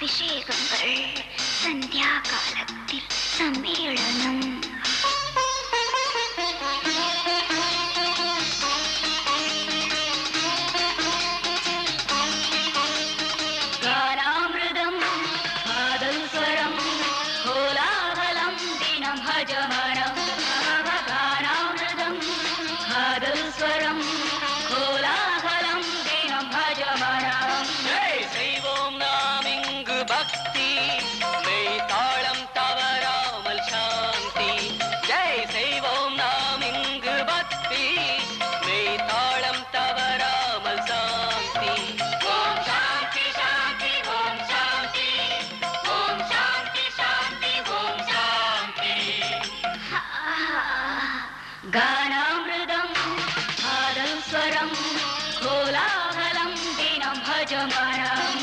அபிஷேகங்கள் சந்தியா காலத்தில் சம்மேளனம் கானாமிருதம் காதல் ஸ்வரம் கோலாகலம் தினம் ஹஜமனம் கானாமிருதம் காதல் ஸ்வரம் கோலாகலம் தினம் ஹஜமனம் ஜெய் செய்வோம் நாம் இங்கு பக்தி மெய் தாளம் தவறாமல் சாந்தி ஜெய் செய்வோம் நாம் இங்கு பக்தி மெய் தாளம் தவறாமல் சாந்தி ஓம் சாந்தி சாந்தி ஓம் சாந்தி ஓம் சாந்தி சாந்தி ஓம் சாந்தி கானாமிருதம் காதல் ஸ்வரம் கோலாகலம் தினம் ஹஜமனம்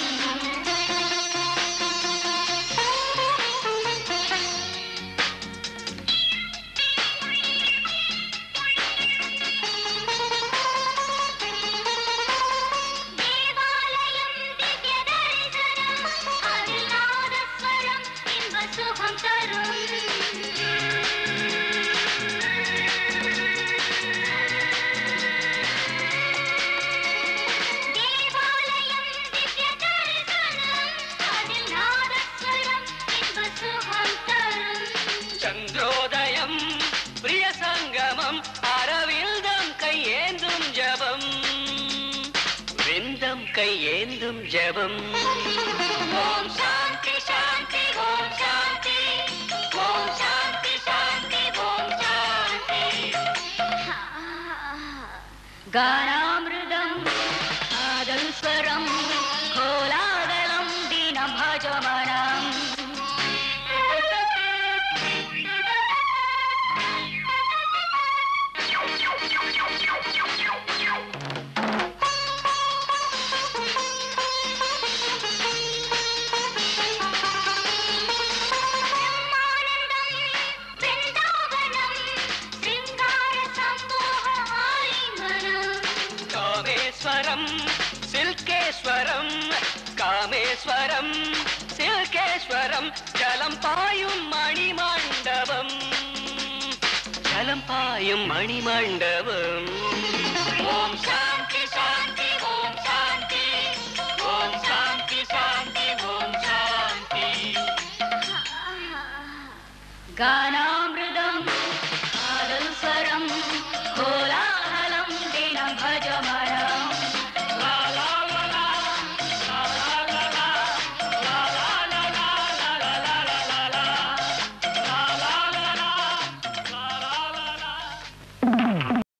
தேவாலயம் திவ்ய தரிசனம் அதில் நாதஸ்வரம் இன்ப சுகம் தரும் தேவாலயம் திவ்ய தரிசனம் அதில் நாதஸ்வரம் இன்ப சுகம் தரும் சந்திரோதயம் பிரிய சங்கமம் அரவிந்தம் கையேந்தும் ஜபம் விந்தம் கையேந்தும் ஜபம் ஓம் சாந்தி சாந்தி ஓம் சாந்தி ஓம் சாந்தி சாந்தி ஓம் சாந்தி கானாமிருதம் காதல் ஸ்வரம் கோலாகலம் தினம் ஹஜமனம் பிரம்மானந்தம் பிருந்தாவனம் சிங்கார சம்போக ஆலிங்கனம் காமேஸ்வரம் சில்கேஸ்வரம் காமேஸ்வரம் சில்கேஸ்வரம் ஜலம் பாயும் மணிமண்டபம் ஜலம் பாயும் மணிமண்டபம் ஓம் சாந்தி சாந்தி ஓம் சாந்தி ஓம் சாந்தி சாந்தி ஓம் சாந்தி கானாமிருதம்